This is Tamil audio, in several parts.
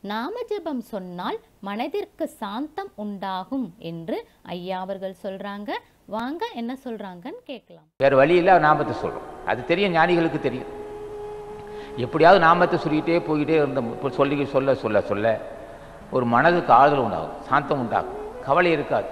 நாம ஜெபம் சொன்னால் மனதிற்கு சாந்தம் உண்டாகும் என்று ஐயா அவர்கள் சொல்றாங்க வாங்க என்ன சொல்றாங்கன்னு கேட்கலாம் வேறு வழி இல்லை நாமத்தை சொல்கிறோம் அது தெரியும் ஞானிகளுக்கு தெரியும் எப்படியாவது நாமத்தை சொல்லிக்கிட்டே போய்கிட்டே இருந்த இப்போ சொல்லி சொல்ல சொல்ல சொல்ல ஒரு மனதுக்கு ஆறுதல் உண்டாகும் சாந்தம் உண்டாகும் கவலை இருக்காது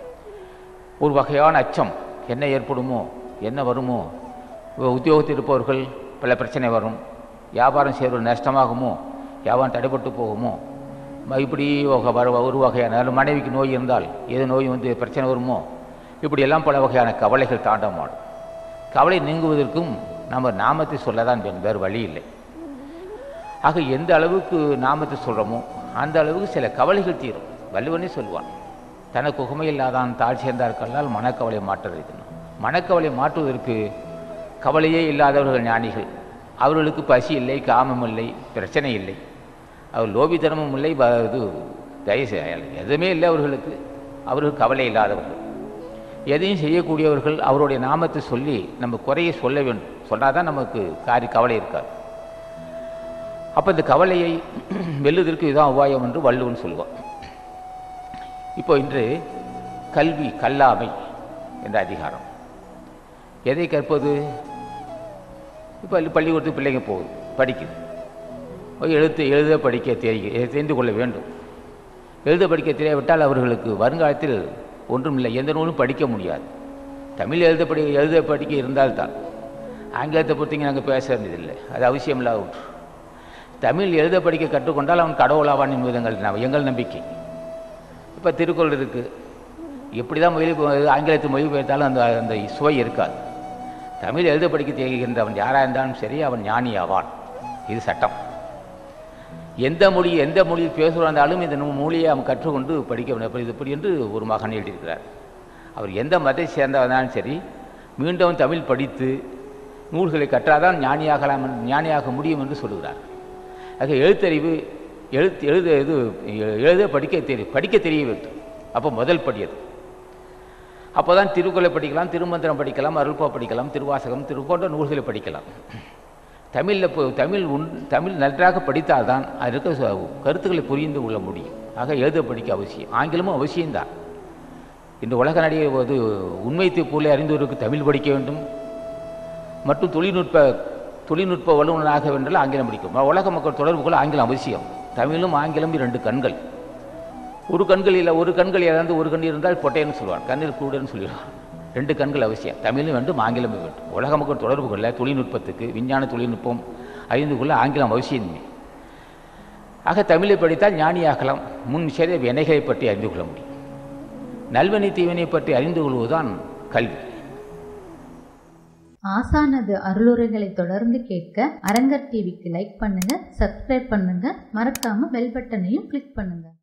ஒரு வகையான அச்சம் என்ன ஏற்படுமோ என்ன வருமோ உ- உத்தியோகத்தில் இருப்பவர்கள் பல பிரச்சனை வரும் வியாபாரம் செய்வது நஷ்டமாகுமோ வியாபாரம் தடைப்பட்டு போகுமோ ம- இப்படி ஒரு வ- ஒரு வகையான அதாவது மனைவிக்கு நோய் இருந்தால் ஏதோ நோய் வந்து பிரச்சனை வருமோ இப்படியெல்லாம் பல வகையான கவலைகள் தாண்டமாடும் கவலை நீங்குவதற்கும் நம்ம நாமத்தை சொல்லதான் வேண்டும் வேறு வழி இல்லை ஆக எந்த அளவுக்கு நாமத்தை சொல்கிறோமோ அந்த அளவுக்கு சில கவலைகள் தீரும் வள்ளுவனே சொல்லுவான் தனக்கு உகமையில்லாதான் தாழ் சேர்ந்தார்களால் மனக்கவலை மாற்றுறது மனக்கவலை மாற்றுவதற்கு கவலையே இல்லாதவர்கள் ஞானிகள் அவர்களுக்கு பசி இல்லை காமம் இல்லை பிரச்சனை இல்லை அவர் லோபித்தனமும் இல்லை வ- இது தயசு எதுவுமே இல்லை அவர்களுக்கு அவர்கள் கவலை இல்லாதவர்கள் எதையும் செய்யக்கூடியவர்கள் அவருடைய நாமத்தை சொல்லி நம்ம குறையை சொல்ல வேண்டும் சொன்னால் தான் நமக்கு காரி கவலை இருக்காது அப்போ இந்த கவலையை வெல்லுவதற்கு இதுதான் உபாயம் என்று வள்ளுவன் சொல்லுவான் இப்போ இன்று கல்வி கல்லாமை என்ற அதிகாரம் எதை கற்பது இப்போ பள்ளிக்கூடத்துக்கு பிள்ளைங்க போகுது படிக்குது போய் எழுத்து எழுத படிக்க தெரிய தெரிந்து கொள்ள வேண்டும் எழுத படிக்க தெரியாவிட்டால் அவர்களுக்கு வருங்காலத்தில் ஒன்றுமில்லை எந்த நூலும் படிக்க முடியாது தமிழ் எழுத படி எழுத படிக்க இருந்தால்தான் ஆங்கிலத்தை பொறுத்தீங்க நாங்கள் பேச வேண்டியதில்லை அது அவசியம் இல்லாத ஒன்று தமிழ் எழுத படிக்க கற்றுக்கொண்டால் அவன் கடவுளாவான் என்பது எங்கள் நம்- எங்கள் நம்பிக்கை இப்போ திருக்குறள் இருக்குது எப்படி தான் மொழி ஆங்கிலத்தை மொழிபெயர்த்தாலும் அந்த அந்த சுவை இருக்காது தமிழ் எழுத படிக்க தெரிகின்றவன் யாராக இருந்தாலும் சரி அவன் ஞானி ஆவான் இது சட்டம் எந்த மொழி எந்த மொழியில் பேசுகிறாலும் இந்த நூ- மொழியை அவன் கற்றுக்கொண்டு படிக்க வேண்டும் இப்படி இப்படி என்று ஒரு மகன் எழுதியிருக்கிறார் அவர் எந்த மதத்தை சேர்ந்தவனாலும் சரி மீண்டும் தமிழ் படித்து நூல்களை கற்றாதான் ஞானியாகலாம் என்று- ஞானியாக முடியும் என்று சொல்லுகிறார் ஆக எழுத்தறிவு எழுத்து எழுத இது எ- எழுத படிக்க தெரிய படிக்க தெரிய வேண்டும் அப்போ முதல் படி அது அப்போ தான் திருக்குறளை படிக்கலாம் திருமந்திரம் படிக்கலாம் அருள்பா படிக்கலாம் திருவாசகம் திரு போன்ற நூல்களை படிக்கலாம் தமிழில் இப்போ தமிழ் உன் தமிழ் நன்றாக படித்தால்தான் அது இருக்க ச- கருத்துக்களை புரிந்து கொள்ள முடியும் ஆக எழுத படிக்க அவசியம் ஆங்கிலமும் அவசியம்தான் இந்த உலக நடிகை போது உண்மை போல அறிந்தவருக்கு தமிழ் படிக்க வேண்டும் மற்றும் தொழில்நுட்ப தொழில்நுட்ப வல்லுநராக வென்றால் ஆங்கிலம் படிக்கும் உலக மக்கள் தொடர்பு கொள்ள ஆங்கிலம் அவசியம் தமிழும் ஆங்கிலம் இரண்டு கண்கள் ஒரு கண்கள் இல்லை ஒரு கண்கள் இழந்து ஒரு கண் இருந்தால் பொட்டையன்னு சொல்லுவான் கண்ணில் கூடுன்னு சொல்லிடுவான் ரெண்டு கண்கள் அவசியம் தமிழும் வேண்டும் ஆங்கிலமும் வேண்டும் உலக மக்கள் தொடர்பு கொள்ள தொழில்நுட்பத்துக்கு விஞ்ஞான தொழில்நுட்பம் அறிந்து கொள்ள ஆங்கிலம் அவசியமே ஆக தமிழை படித்தால் ஞானியாகலாம் முன் செய்த வினைகளை பற்றி அறிந்து கொள்ள முடியும் நல்வினை தீவினை பற்றி அறிந்து கொள்வதுதான் கல்வி ஆசானது அருளுரைகளை தொடர்ந்து கேட்க அரங்கர் டிவிக்கு லைக் பண்ணுங்க சப்ஸ்கிரைப் பண்ணுங்க மறக்காம பெல் பட்டனையும் கிளிக் பண்ணுங்க